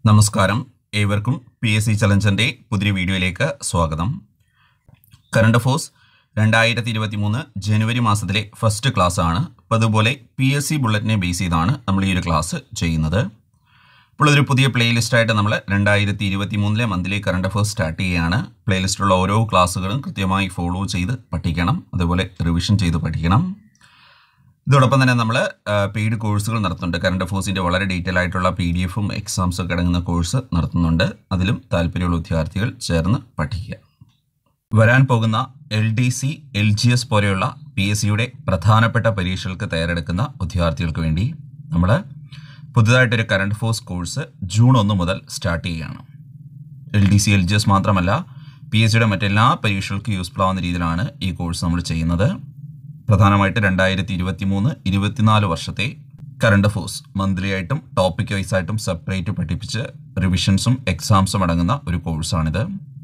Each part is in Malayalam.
നമസ്കാരം ഏവർക്കും പി എസ് സി ചലഞ്ചറിൻ്റെ പുതിയ വീഡിയോയിലേക്ക് സ്വാഗതം കറണ്ട് അഫേഴ്സ് രണ്ടായിരത്തി ഇരുപത്തി മൂന്ന് ജനുവരി മാസത്തിലെ ഫസ്റ്റ് ക്ലാസ് ആണ് അപ്പോൾ അതുപോലെ പി എസ് സി ബുള്ളറ്റിനെ ബേസ് ചെയ്താണ് നമ്മൾ ഈ ഒരു ക്ലാസ് ചെയ്യുന്നത് ഇപ്പോൾ ഒരു പുതിയ പ്ലേലിസ്റ്റായിട്ട് നമ്മൾ രണ്ടായിരത്തി ഇരുപത്തി മൂന്നിലെ മന്ത്ലി കറണ്ട് അഫേഴ്സ് സ്റ്റാർട്ട് ചെയ്യുകയാണ് പ്ലേലിസ്റ്റിലുള്ള ഓരോ ക്ലാസ്സുകളും കൃത്യമായി ഫോളോ ചെയ്ത് പഠിക്കണം അതുപോലെ റിവിഷൻ ചെയ്ത് പഠിക്കണം ഇതോടൊപ്പം തന്നെ നമ്മൾ പെയ്ഡ് കോഴ്സുകൾ നടത്തുന്നുണ്ട് കറണ്ട് അഫേഴ്സിൻ്റെ വളരെ ഡീറ്റെയിൽ ആയിട്ടുള്ള പി ഡി എഫും എക്സാംസും ഒക്കെ അടങ്ങുന്ന കോഴ്സ് നടത്തുന്നുണ്ട് അതിലും താല്പര്യമുള്ള വിദ്യാർത്ഥികൾ ചേർന്ന് പഠിക്കുക വരാൻ പോകുന്ന L D C L G S പോലെയുള്ള പി എസ് സിയുടെ പ്രധാനപ്പെട്ട പരീക്ഷകൾക്ക് തയ്യാറെടുക്കുന്ന വിദ്യാർത്ഥികൾക്ക് വേണ്ടി നമ്മൾ പുതുതായിട്ടൊരു കറണ്ട് അഫേഴ്സ് കോഴ്സ് ജൂൺ ഒന്ന് മുതൽ സ്റ്റാർട്ട് ചെയ്യുകയാണ് L D C L G S മാത്രമല്ല പി എസ് സിയുടെ മറ്റെല്ലാ പരീക്ഷകൾക്കും യൂസ്ഫുൾ ആവുന്ന രീതിയിലാണ് ഈ കോഴ്സ് നമ്മൾ ചെയ്യുന്നത് പ്രധാനമായിട്ട് രണ്ടായിരത്തി ഇരുപത്തി മൂന്ന് ഇരുപത്തിനാല് വർഷത്തെ കറണ്ട് അഫേഴ്സ് മന്ത്ലി ആയിട്ടും ടോപ്പിക് വൈസ് ആയിട്ടും സെപ്പറേറ്റ് പഠിപ്പിച്ച് റിവിഷൻസും എക്സാംസും അടങ്ങുന്ന ഒരു കോഴ്സാണിത്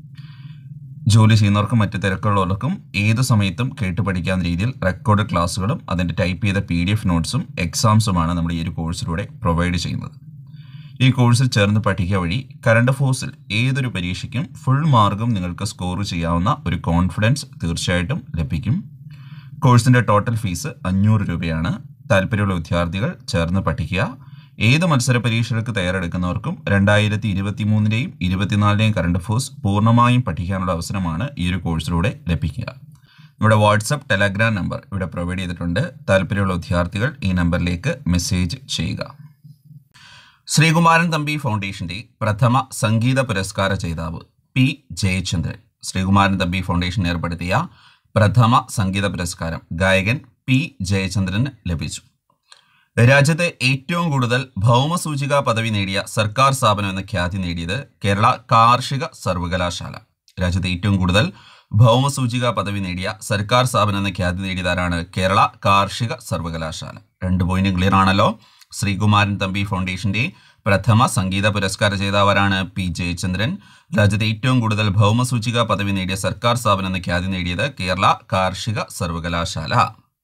ജോലി ചെയ്യുന്നവർക്കും മറ്റ് തിരക്കുള്ളവർക്കും ഏത് സമയത്തും കേട്ട് പഠിക്കാവുന്ന രീതിയിൽ റെക്കോർഡ് ക്ലാസ്സുകളും അതിൻ്റെ ടൈപ്പ് ചെയ്ത പി ഡി എഫ് നോട്ട്സും എക്സാംസുമാണ് നമ്മൾ ഈ ഒരു കോഴ്സിലൂടെ പ്രൊവൈഡ് ചെയ്യുന്നത് ഈ കോഴ്സിൽ ചേർന്ന് പഠിക്കുക വഴി കറണ്ട് അഫേഴ്സിൽ ഏതൊരു പരീക്ഷയ്ക്കും ഫുൾ മാർക്കും നിങ്ങൾക്ക് സ്കോർ ചെയ്യാവുന്ന ഒരു കോൺഫിഡൻസ് തീർച്ചയായിട്ടും ലഭിക്കും കോഴ്സിൻ്റെ ടോട്ടൽ ഫീസ് അഞ്ഞൂറ് രൂപയാണ് താല്പര്യമുള്ള വിദ്യാർത്ഥികൾ ചേർന്ന് പഠിക്കുക ഏത് മത്സര പരീക്ഷകൾക്ക് തയ്യാറെടുക്കുന്നവർക്കും രണ്ടായിരത്തി ഇരുപത്തി മൂന്നിലെയും ഇരുപത്തിനാലിലെയും കറണ്ട് അഫേഴ്സ് പൂർണ്ണമായും പഠിക്കാനുള്ള അവസരമാണ് ഈ ഒരു കോഴ്സിലൂടെ ലഭിക്കുക ഇവിടെ വാട്സപ്പ് ടെലഗ്രാം നമ്പർ ഇവിടെ പ്രൊവൈഡ് ചെയ്തിട്ടുണ്ട് താല്പര്യമുള്ള വിദ്യാർത്ഥികൾ ഈ നമ്പറിലേക്ക് മെസ്സേജ് ചെയ്യുക ശ്രീകുമാരൻ തമ്പി ഫൗണ്ടേഷന്റെ പ്രഥമ സംഗീത പുരസ്കാര ജേതാവ് പി ജയചന്ദ്രൻ ശ്രീകുമാരൻ തമ്പി ഫൗണ്ടേഷൻ ഏർപ്പെടുത്തിയ പ്രഥമ സംഗീത പുരസ്കാരം ഗായകൻ പി ജയചന്ദ്രന് ലഭിച്ചു രാജ്യത്തെ ഏറ്റവും കൂടുതൽ ഭൗമസൂചിക പദവി നേടിയ സർക്കാർ സ്ഥാപനം എന്ന ഖ്യാതി നേടിയത് കേരള കാർഷിക സർവകലാശാല രാജ്യത്തെ ഏറ്റവും കൂടുതൽ ഭൗമസൂചിക പദവി നേടിയ സർക്കാർ സ്ഥാപനം എന്ന ഖ്യാതി നേടിയതാരാണ് കേരള കാർഷിക സർവകലാശാല രണ്ട് പോയിന്റ് ക്ലിയർ ആണല്ലോ ശ്രീകുമാരൻ തമ്പി ഫൗണ്ടേഷന്റെ പ്രഥമ സംഗീത പുരസ്കാര ജേതാവരാണ് പി ജയചന്ദ്രൻ രാജ്യത്തെ ഏറ്റവും കൂടുതൽ ഭൗമസൂചിക പദവി നേടിയ സർക്കാർ സ്ഥാപനം എന്ന ഖ്യാതി നേടിയത് കേരള കാർഷിക സർവകലാശാല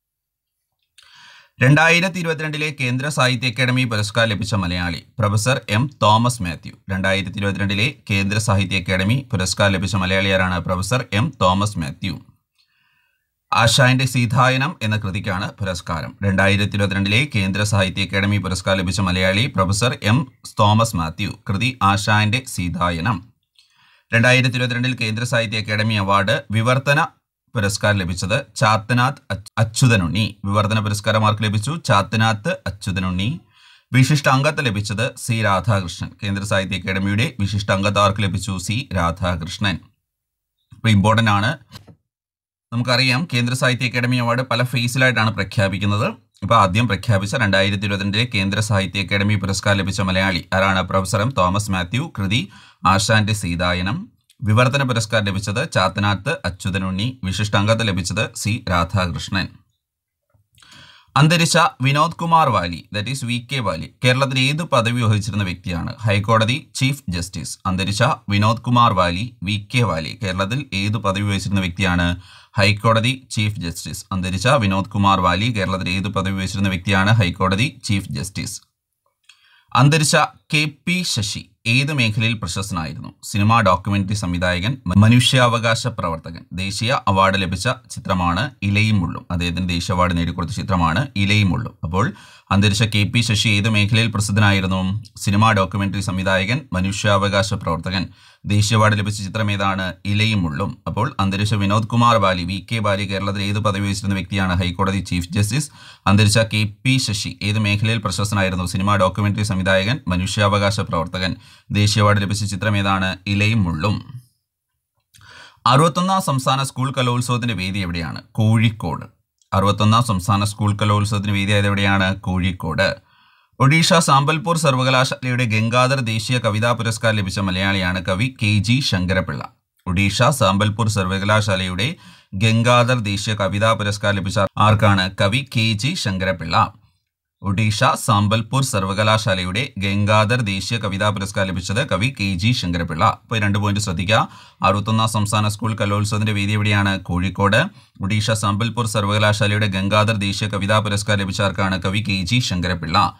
രണ്ടായിരത്തി ഇരുപത്തിരണ്ടിലെ കേന്ദ്ര സാഹിത്യ അക്കാദമി പുരസ്കാരം ലഭിച്ച Malayali professor M Thomas Mathew രണ്ടായിരത്തി ഇരുപത്തിരണ്ടിലെ കേന്ദ്ര സാഹിത്യ അക്കാദമി പുരസ്കാരം ലഭിച്ച മലയാളിയാരാണ് പ്രൊഫസർ എം തോമസ് മാത്യു ആശാന്റെ സീതായനം എന്ന കൃതിക്കാണ് പുരസ്കാരം രണ്ടായിരത്തി ഇരുപത്തിരണ്ടിലെ കേന്ദ്ര സാഹിത്യ അക്കാദമി പുരസ്കാരം ലഭിച്ച Malayali professor M Thomas Mathew കൃതി ആശാന്റെ സീതായനം രണ്ടായിരത്തി ഇരുപത്തിരണ്ടിൽ കേന്ദ്ര സാഹിത്യ അക്കാദമി അവാർഡ് വിവർത്തന പുരസ്കാരം ലഭിച്ചത് ചാത്തനാഥ് അച്യുതനുണ്ണി വിവർത്തന പുരസ്കാരം ആർക്ക് ലഭിച്ചു ചാത്തനാഥ് അച്യുതനുണ്ണി വിശിഷ്ട അംഗത്ത് ലഭിച്ചത് സി രാധാകൃഷ്ണൻ കേന്ദ്ര സാഹിത്യ അക്കാദമിയുടെ വിശിഷ്ട അംഗത്ത് ആർക്ക് ലഭിച്ചു സി രാധാകൃഷ്ണൻ ഇപ്പോൾ ഇമ്പോർട്ടൻ്റ് ആണ് നമുക്കറിയാം കേന്ദ്ര സാഹിത്യ അക്കാദമി അവാർഡ് പല ഫേസിലായിട്ടാണ് പ്രഖ്യാപിക്കുന്നത് ഇപ്പോൾ ആദ്യം പ്രഖ്യാപിച്ച രണ്ടായിരത്തി ഇരുപത്തിരണ്ടിലെ കേന്ദ്ര സാഹിത്യ അക്കാദമി പുരസ്കാരം ലഭിച്ച മലയാളി ആരാണ് പ്രൊഫസർ എം തോമസ് മാത്യു കൃതി ആശാന്റെ സീതായനം വിവർത്തന പുരസ്കാരം ലഭിച്ചത് ചാത്തനാത്ത് അച്യുതനുണ്ണി വിശിഷ്ടാംഗത്ത് ലഭിച്ചത് സി രാധാകൃഷ്ണൻ അന്തരിച്ച Vinod Kumar Vali that is V K Vali കേരളത്തിൽ ഏത് പദവി വഹിച്ചിരുന്ന വ്യക്തിയാണ് ഹൈക്കോടതി ചീഫ് ജസ്റ്റിസ് അന്തരിച്ച വിനോദ് കുമാർ വാലി വി കെ വാലി കേരളത്തിൽ ഏത് പദവി വഹിച്ചിരുന്ന വ്യക്തിയാണ് ഹൈക്കോടതി ചീഫ് ജസ്റ്റിസ് അന്തരിച്ച വിനോദ് കുമാർ വാലി കേരളത്തിൽ ഏത് പദവി വഹിച്ചിരുന്ന വ്യക്തിയാണ് ഹൈക്കോടതി ചീഫ് ജസ്റ്റിസ് അന്തരിച്ച കെ പി ശശി ഏത് മേഖലയിൽ പ്രശസ്തനായിരുന്നു സിനിമാ ഡോക്യുമെന്ററി സംവിധായകൻ മനുഷ്യാവകാശ പ്രവർത്തകൻ ദേശീയ അവാർഡ് ലഭിച്ച ചിത്രമാണ് ഇലയും മുള്ളും അദ്ദേഹത്തിന് ദേശീയ അവാർഡ് നേടിക്കൊടുത്ത ചിത്രമാണ് ഇലയും മുള്ളും അപ്പോൾ അന്തരിച്ച കെ പി ശശി ഏത് മേഖലയിൽ പ്രസിദ്ധനായിരുന്നു സിനിമാ ഡോക്യുമെന്ററി സംവിധായകൻ മനുഷ്യാവകാശ പ്രവർത്തകൻ ദേശീയ അവാർഡ് ലഭിച്ച ചിത്രം ഏതാണ് ഇലയും മുള്ളും അപ്പോൾ അന്തരിച്ച വിനോദ് കുമാർ ബാലി വി കെ ബാലി കേരളത്തിൽ ഏത് പദവി വഹിച്ചിരുന്ന വ്യക്തിയാണ് ഹൈക്കോടതി ചീഫ് ജസ്റ്റിസ് അന്തരിച്ച കെ പി ശശി ഏത് മേഖലയിൽ പ്രശസ്തനായിരുന്നു സിനിമാ ഡോക്യുമെന്ററി സംവിധായകൻ മനുഷ്യാവകാശ പ്രവർത്തകൻ ദേശീയ അവാർഡ് ലഭിച്ച ചിത്രം ഏതാണ് ഇലയും മുള്ളും അറുപത്തൊന്നാം സംസ്ഥാന സ്കൂൾ കലോത്സവത്തിന്റെ വേദി എവിടെയാണ് കോഴിക്കോട് അറുപത്തൊന്നാം സംസ്ഥാന സ്കൂൾ കലോത്സവത്തിന് വേദിയായത് എവിടെയാണ് കോഴിക്കോട് ഒഡീഷ സാമ്പൽപൂർ സർവകലാശാലയുടെ ഗംഗാധർ ദേശീയ കവിതാ പുരസ്കാരം ലഭിച്ച മലയാളിയാണ് കവി കെ ജി ശങ്കരപിള്ള ഒഡീഷ സാമ്പൽപൂർ സർവകലാശാലയുടെ ഗംഗാധർ ദേശീയ കവിതാ പുരസ്കാരം ലഭിച്ച ആർക്കാണ് കവി കെ ജി ശങ്കരപിള്ള ഒഡീഷ സാമ്പൽപൂർ സർവകലാശാലയുടെ ഗംഗാധർ ദേശീയ കവിതാ പുരസ്കാരം ലഭിച്ചത് കവി കെ ജി ശങ്കരപിള്ള ഇപ്പോൾ രണ്ട് പോയിന്റ് ശ്രദ്ധിക്കുക അറുപത്തൊന്നാം സംസ്ഥാന സ്കൂൾ കലോത്സവത്തിന്റെ വേദി എവിടെയാണ് കോഴിക്കോട് ഒഡീഷ സാമ്പൽപൂർ സർവകലാശാലയുടെ ഗംഗാധർ ദേശീയ കവിതാ പുരസ്കാരം ലഭിച്ച ആർക്കാണ് കവി കെ ജി ശങ്കരപിള്ള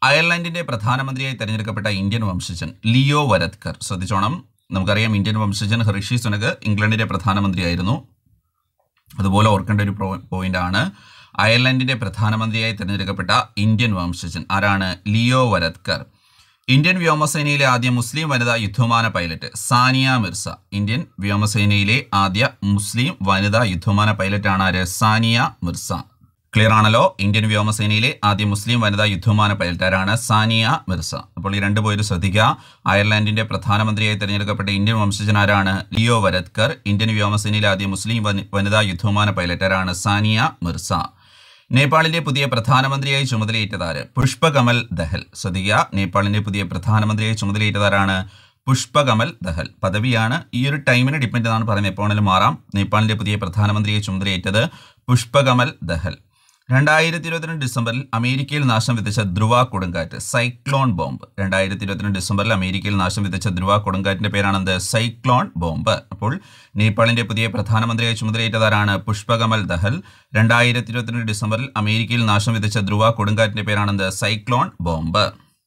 അയർലൻഡിന്റെ പ്രധാനമന്ത്രിയായി തെരഞ്ഞെടുക്കപ്പെട്ട ഇന്ത്യൻ വംശജൻ ലിയോ വരദ്കർ ശ്രദ്ധിച്ചോണം നമുക്കറിയാം ഇന്ത്യൻ വംശജൻ ഹർഷി സുനക് ഇംഗ്ലണ്ടിന്റെ പ്രധാനമന്ത്രിയായിരുന്നു അതുപോലെ ഓർക്കേണ്ട ഒരു പോയിന്റ് ആണ് അയർലൻഡിന്റെ പ്രധാനമന്ത്രിയായി തെരഞ്ഞെടുക്കപ്പെട്ട ഇന്ത്യൻ വംശജൻ ആരാണ് ലിയോ വരദ്കർ ഇന്ത്യൻ വ്യോമസേനയിലെ ആദ്യ മുസ്ലിം വനിതാ യുദ്ധവിമാന പൈലറ്റ് സാനിയ മിർസ ഇന്ത്യൻ വ്യോമസേനയിലെ ആദ്യ മുസ്ലിം വനിതാ യുദ്ധവിമാന പൈലറ്റ് ആണ് ആര് സാനിയ മിർസ ക്ലിയർ ആണല്ലോ ഇന്ത്യൻ വ്യോമസേനയിലെ ആദ്യ മുസ്ലിം വനിതാ യുദ്ധവിമാന പൈലറ്റ് ആരാണ് സാനിയ മിർസ അപ്പോൾ ഈ രണ്ട് പോയിന്റ് ശ്രദ്ധിക്കുക അയർലൻഡിന്റെ പ്രധാനമന്ത്രിയായി തെരഞ്ഞെടുക്കപ്പെട്ട ഇന്ത്യൻ വംശജൻ ആരാണ് ലിയോ വരദ്കർ ഇന്ത്യൻ വ്യോമസേനയിലെ ആദ്യ മുസ്ലിം വനി- വനിതാ യുദ്ധവിമാന പൈലറ്റ് ആരാണ് സാനിയ മിർസ നേപ്പാളിന്റെ പുതിയ പ്രധാനമന്ത്രിയായി ചുമതലയേറ്റതാര് പുഷ്പകമൽ ദഹൽ ശ്രദ്ധിക്കുക നേപ്പാളിന്റെ പുതിയ പ്രധാനമന്ത്രിയായി ചുമതലയേറ്റതാരാണ് പുഷ്പകമൽ ദഹൽ പദവിയാണ് ഈ ഒരു ടൈമിനെ ഡിപ്പെൻഡ് എന്നാണ് പറയുന്നത് എപ്പോഴാണെങ്കിലും മാറാം നേപ്പാളിന്റെ പുതിയ പ്രധാനമന്ത്രിയായി ചുമതലയേറ്റത് പുഷ്പകമൽ ദഹൽ രണ്ടായിരത്തി ഇരുപത്തിരണ്ട് ഡിസംബറിൽ അമേരിക്കയിൽ നാശം വിതച്ച ധ്രുവ കൊടുങ്കാറ്റ് സൈക്ലോൺ ബോംബ് രണ്ടായിരത്തി ഇരുപത്തിരണ്ട് ഡിസംബറിൽ അമേരിക്കയിൽ നാശം വിതച്ച ധ്രുവ കൊടുങ്കാറ്റിന്റെ പേരാണെന്ത് സൈക്ലോൺ ബോംബ് അപ്പോൾ നേപ്പാളിന്റെ പുതിയ പ്രധാനമന്ത്രിയായി ചുമതലയേറ്റതാരാണ് പുഷ്പകമൽ ദഹൽ രണ്ടായിരത്തി ഇരുപത്തിരണ്ട് ഡിസംബറിൽ അമേരിക്കയിൽ നാശം വിതച്ച ധ്രുവ കൊടുങ്കാറ്റിന്റെ പേരാണെന്ത് സൈക്ലോൺ ബോംബ്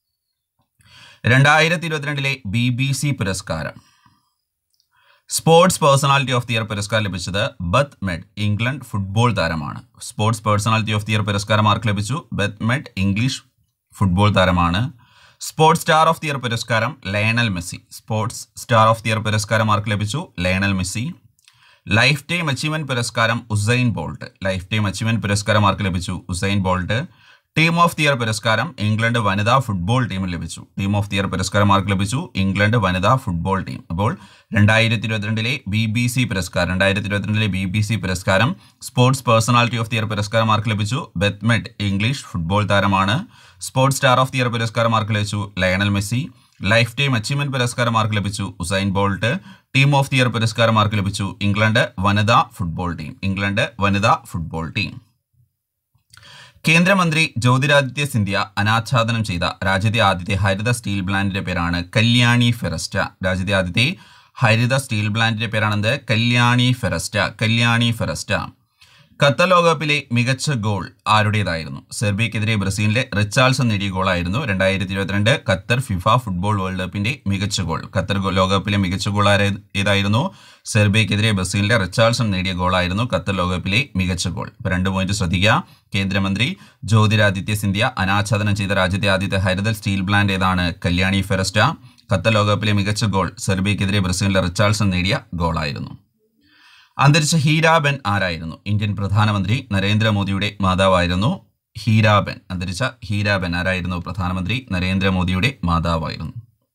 രണ്ടായിരത്തി ഇരുപത്തിരണ്ടിലെ ബി ബി സി പുരസ്കാരം sports personality of the year പുരസ്കാരം ലഭിച്ചത് ബത്ത് മെഡ് ഇംഗ്ലണ്ട് ഫുട്ബോൾ താരമാണ് sports personality of the year പുരസ്കാരം ആർക്ക് ലഭിച്ചു ബത്ത് മെഡ് ഇംഗ്ലീഷ് ഫുട്ബോൾ താരമാണ് sports star of the year പുരസ്കാരം Lionel Messi sports star of the year പുരസ്കാരം ആർക്ക് ലഭിച്ചു Lionel Messi lifetime achievement പുരസ്കാരം Usain Bolt lifetime achievement പുരസ്കാരം ആർക്ക് ലഭിച്ചു Usain Bolt team of the year പുരസ്കാരം ഇംഗ്ലണ്ട് വനിതാ ഫുട്ബോൾ ടീമിന് ലഭിച്ചു ടീം ഓഫ് ദി ഇയർ പുരസ്കാരം ആർക്ക് ലഭിച്ചു ഇംഗ്ലണ്ട് വനിതാ ഫുട്ബോൾ ടീം അപ്പോൾ രണ്ടായിരത്തി ഇരുപത്തിരണ്ടിലെ ബി ബി സി പുരസ്കാരം രണ്ടായിരത്തി ഇരുപത്തിരണ്ടിലെ ബി ബി സി പുരസ്കാരം sports personality of the year പുരസ്കാരം ആർക്ക് ലഭിച്ചു ബെത്മെഡ് ഇംഗ്ലീഷ് ഫുട്ബോൾ താരമാണ് sports star of the year പുരസ്കാരം ആർക്ക് ലഭിച്ചു Lionel Messi lifetime achievement പുരസ്കാരം ആർക്ക് ലഭിച്ചു Usain Bolt team of the year പുരസ്കാരം ആർക്ക് ലഭിച്ചു ഇംഗ്ലണ്ട് വനിതാ ഫുട്ബോൾ ടീം ഇംഗ്ലണ്ട് വനിതാ ഫുട്ബോൾ ടീം കേന്ദ്രമന്ത്രി ജ്യോതിരാദിത്യ സിന്ധ്യ അനാച്ഛാദനം ചെയ്ത രാജ്യത്തെ ആദ്യത്തെ ഹരിത സ്റ്റീൽ പ്ലാന്റിന്റെ പേരാണ് കല്യാണി ഫെറസ്റ്റ രാജ്യത്തെ ആദ്യത്തെ ഹരിത സ്റ്റീൽ പ്ലാന്റിന്റെ പേരാണെന്ത് Kalyani Ferresta Kalyani Ferresta Qatar ലോകകപ്പിലെ മികച്ച ഗോൾ ആരുടേതായിരുന്നു സെർബിയക്കെതിരെ ബ്രസീലിന്റെ റിച്ചാൾസൺ നേടിയ ഗോളായിരുന്നു രണ്ടായിരത്തി ഇരുപത്തിരണ്ട് ഖത്തർ ഫിഫ ഫുട്ബോൾ വേൾഡ് കപ്പിന്റെ മികച്ച ഗോൾ ഖത്തർ ഗോ- ലോകകപ്പിലെ മികച്ച ഗോൾ ആരെ ഏതായിരുന്നു സെർബിയക്കെതിരെ ബ്രസീലിന്റെ റിച്ചാൾസൺ നേടിയ ഗോളായിരുന്നു ഖത്തർ ലോകകപ്പിലെ മികച്ച ഗോൾ ഇപ്പൊ രണ്ട് പോയിന്റ് ശ്രദ്ധിക്കുക കേന്ദ്രമന്ത്രി ജ്യോതിരാദിത്യ സിന്ധ്യ അനാച്ഛാദനം ചെയ്ത രാജ്യത്തെ ആദ്യത്തെ ഹരിത സ്റ്റീൽ പ്ലാന്റ് ഏതാണ് കല്യാണി ഫെറസ്റ്റ ഖത്തർ ലോകകപ്പിലെ മികച്ച ഗോൾ സെർബിയക്കെതിരെ ബ്രസീലിന്റെ റിച്ചാൾസൺ നേടിയ ഗോളായിരുന്നു അന്തരിച്ച ഹീരാബെൻ ആരായിരുന്നു ഇന്ത്യൻ പ്രധാനമന്ത്രി നരേന്ദ്രമോദിയുടെ മാതാവായിരുന്നു ഹീരാബെൻ അന്തരിച്ച ഹീരാബെൻ ആരായിരുന്നു പ്രധാനമന്ത്രി നരേന്ദ്രമോദിയുടെ മാതാവായിരുന്നു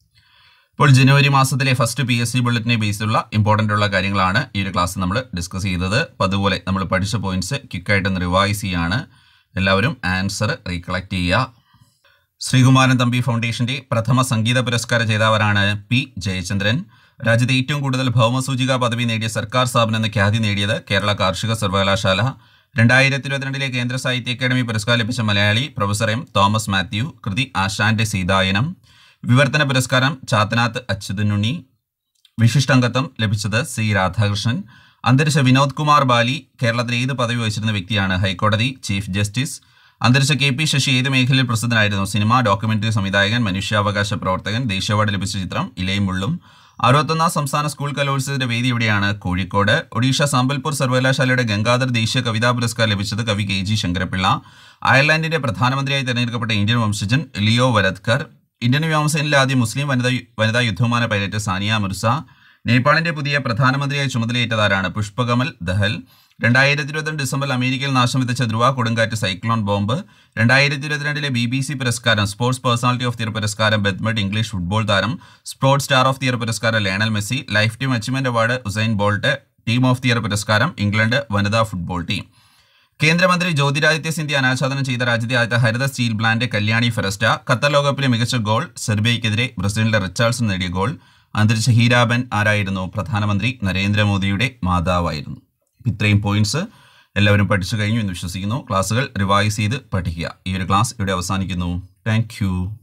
ഇപ്പോൾ ജനുവരി മാസത്തിലെ ഫസ്റ്റ് പി എസ് സി ബുള്ളറ്റിനെ ബേസിലുള്ള ഇമ്പോർട്ടൻ്റ് ഉള്ള കാര്യങ്ങളാണ് ഈ ഒരു ക്ലാസ് നമ്മൾ ഡിസ്കസ് ചെയ്തത് അപ്പോൾ അതുപോലെ നമ്മൾ പഠിച്ച പോയിന്റ്സ് ക്വിക്കായിട്ടൊന്ന് റിവൈസ് ചെയ്യാണ് എല്ലാവരും ആൻസർ റീകളക്ട് ചെയ്യുക ശ്രീകുമാരൻ തമ്പി ഫൗണ്ടേഷന്റെ പ്രഥമ സംഗീത പുരസ്കാര ജേതാവരാണ് പി ജയചന്ദ്രൻ രാജ്യത്തെ ഏറ്റവും കൂടുതൽ ഭൗമസൂചിക പദവി നേടിയ സർക്കാർ സ്ഥാപനം എന്ന ഖ്യാതി നേടിയത് കേരള കാർഷിക സർവകലാശാല രണ്ടായിരത്തി ഇരുപത്തിരണ്ടിലെ കേന്ദ്ര സാഹിത്യ അക്കാദമി പുരസ്കാരം ലഭിച്ച Malayali professor M Thomas Mathew കൃതി ആശാന്റെ സീതായനം വിവർത്തന പുരസ്കാരം ചാത്തനാത്ത് അച്യുതനുണ്ണി വിശിഷ്ടാംഗത്വം ലഭിച്ചത് സി രാധാകൃഷ്ണൻ അന്തരിച്ച വിനോദ് കുമാർ ബാലി കേരളത്തിൽ ഏത് പദവി വഹിച്ചിരുന്ന വ്യക്തിയാണ് ഹൈക്കോടതി ചീഫ് ജസ്റ്റിസ് അന്തരിച്ച കെ പി ശശി ഏത് മേഖലയിൽ പ്രസിദ്ധനായിരുന്നു സിനിമ ഡോക്യുമെന്ററി സംവിധായകൻ മനുഷ്യാവകാശ പ്രവർത്തകൻ ദേശീയ അവാർഡ് ലഭിച്ച ചിത്രം ഇലയും മുള്ളും അറുപത്തൊന്നാം സംസ്ഥാന സ്കൂൾ കലോത്സവത്തിന്റെ വേദി എവിടെയാണ് കോഴിക്കോട് ഒഡീഷ സാമ്പൽപൂർ സർവകലാശാലയുടെ ഗംഗാധർ ദേശീയ കവിതാ പുരസ്കാരം ലഭിച്ചത് കവി കെ ജി ശങ്കരപിള്ള അയർലൻഡിന്റെ പ്രധാനമന്ത്രിയായി തെരഞ്ഞെടുക്കപ്പെട്ട ഇന്ത്യൻ വംശജൻ ലിയോ വരദ്കർ ഇന്ത്യൻ വ്യോമസേനയിലെ ആദ്യ മുസ്ലിം വനിതാ വനിതാ യുദ്ധവിമാന പൈലറ്റ് സാനിയ മിർസ നേപ്പാളിന്റെ പുതിയ പ്രധാനമന്ത്രിയായി ചുമതലയേറ്റതാരാണ് പുഷ്പകമൽ ദഹൽ രണ്ടായിരത്തി ഇരുപത്തിരണ്ട് ഡിസംബറിൽ അമേരിക്കയിൽ നാശം വിതച്ച ധ്രുവ കൊടുങ്കാറ്റ് സൈക്ലോൺ ബോംബ് രണ്ടായിരത്തി ഇരുപത്തിരണ്ടിലെ ബി ബി സി പുരസ്കാരം sports personality of the year പുരസ്കാരം ബെത്മെഡ് ഇംഗ്ലീഷ് ഫുട്ബോൾ താരം sports star of the year പുരസ്കാരം Lionel Messi lifetime achievement award Usain Bolt team of the year പുരസ്കാരം ഇംഗ്ലണ്ട് വനിതാ ഫുട്ബോൾ ടീം കേന്ദ്രമന്ത്രി ജ്യോതിരാദിത്യ സിന്ധ്യ അനാച്ഛാദനം ചെയ്ത രാജ്യത്തെ ആദ്യത്തെ ഹരിത steel plant Kalyani Ferresta Qatar ലോകകപ്പിലെ മികച്ച ഗോൾ സെർബിയയ്ക്കെതിരെ ബ്രസീലിന്റെ റിച്ചാൾസൺ നേടിയ ഗോൾ അന്തരിച്ച ഹീരാബൻ ആരായിരുന്നു പ്രധാനമന്ത്രി നരേന്ദ്രമോദിയുടെ മാതാവായിരുന്നു ഇത്രയും പോയിന്റ്സ് എല്ലാവരും പഠിച്ചു കഴിഞ്ഞു എന്ന് വിശ്വസിക്കുന്നു ക്ലാസ്സുകൾ റിവൈസ് ചെയ്ത് പഠിക്കുക ഈ ഒരു ക്ലാസ് ഇവിടെ അവസാനിക്കുന്നു താങ്ക്